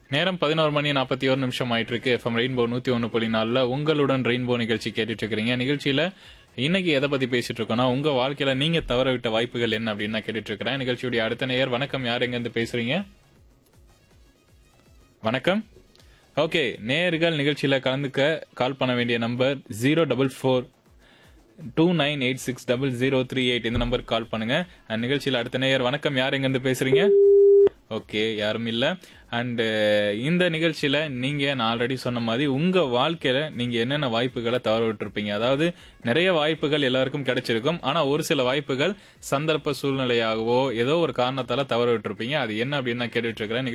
நேரம் பதினோரு மணி நாற்பத்தி ஒரு நிமிஷம் ஆயிட்டு இருக்கு எஃப்எம் ரெயின்போ நூத்தி ஒன்று புள்ளி நாலுல உங்களுடன் ரெயின்போ நிகழ்ச்சி கேட்டுட்டு இருக்கிறீங்க நிகழ்ச்சியில இன்னைக்கு எதை பத்தி பேசிட்டு இருக்கோம்னா உங்க வாழ்க்கையில நீங்க தவற விட்ட வாய்ப்புகள் என்ன அப்படின்னு நான் கேட்டுட்டு இருக்கிறேன் நிகழ்ச்சியுடைய அடுத்த நேயர் வணக்கம் யார் எங்க இருந்து பேசுறீங்க வணக்கம் ஓகே நேயர்கள் நிகழ்ச்சியில கலந்துக்க கால் பண்ண வேண்டிய number zero double four two nine eight six double zero three eight இந்த நம்பருக்கு கால் பண்ணுங்க அண்ட் நிகழ்ச்சியில் அடுத்த நேயர் வணக்கம் யார் எங்க இருந்து பேசுறீங்க ஓகே யாரும் இல்ல அண்ட் இந்த நிகழ்ச்சியில நீங்க நான் ஆல்ரெடி சொன்ன மாதிரி உங்க வாழ்க்கையில நீங்க என்னென்ன வாய்ப்புகளை தவற விட்டுருப்பீங்க அதாவது நிறைய வாய்ப்புகள் எல்லாருக்கும் கிடைச்சிருக்கும் ஆனா ஒரு சில வாய்ப்புகள் சந்தர்ப்ப சூழ்நிலையாகவோ ஏதோ ஒரு காரணத்தால தவற விட்டுருப்பீங்க அது என்ன அப்படின்னு நான் கேட்டுட்டு இருக்கிறேன்